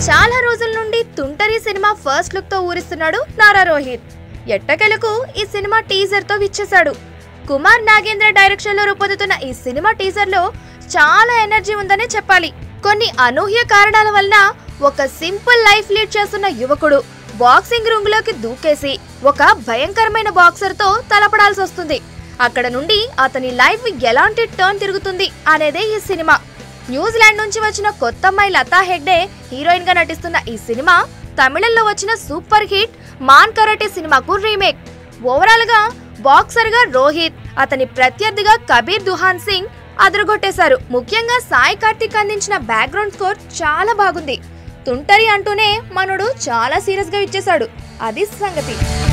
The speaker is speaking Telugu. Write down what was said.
చాలా రోజుల నుండి తుంటరి సినిమా ఫస్ట్ లుక్ తో ఊరిస్తున్నాడు నారా రోహిత్ ఎట్టకెలకు ఈ సినిమా టీజర్ తో విచ్చేశాడు కుమార్ నాగేంద్ర డైరెక్షన్ లో రూపొందుతున్న ఈ సినిమా టీజర్ లో చాలా ఎనర్జీ ఉందనే చెప్పాలి కొన్ని అనూహ్య కారణాల వలన ఒక సింపుల్ లైఫ్ లీడ్ చేస్తున్న యువకుడు బాక్సింగ్ రింగ్ లోకి దూకేసి ఒక భయంకరమైన బాక్సర్ తో తలపడాల్సి వస్తుంది అక్కడ నుండి అతని లైఫ్ ఎలాంటి టర్న్ తిరుగుతుంది అనేదే ఈ సినిమా న్యూజిలాండ్ నుంచి వచ్చిన కొత్త అమ్మాయి లతా హెగ్డే హీరోయిన్ గా నటిస్తున్న ఈ సినిమా తమిళంలో వచ్చిన సూపర్ హిట్ మాన్ కరాటే సినిమాకు రీమేక్ ఓవరాల్ గా బాక్సర్ గా రోహిత్ అతని ప్రత్యర్థిగా కబీర్ దుహాన్ సింగ్ అదరగొట్టేశారు ముఖ్యంగా సాయి కార్తిక్ అందించిన బ్యాక్గ్రౌండ్ స్కోర్ చాలా బాగుంది తుంటరి అంటూనే మనోడు చాలా సీరియస్ గా ఇచ్చేశాడు అది సంగతి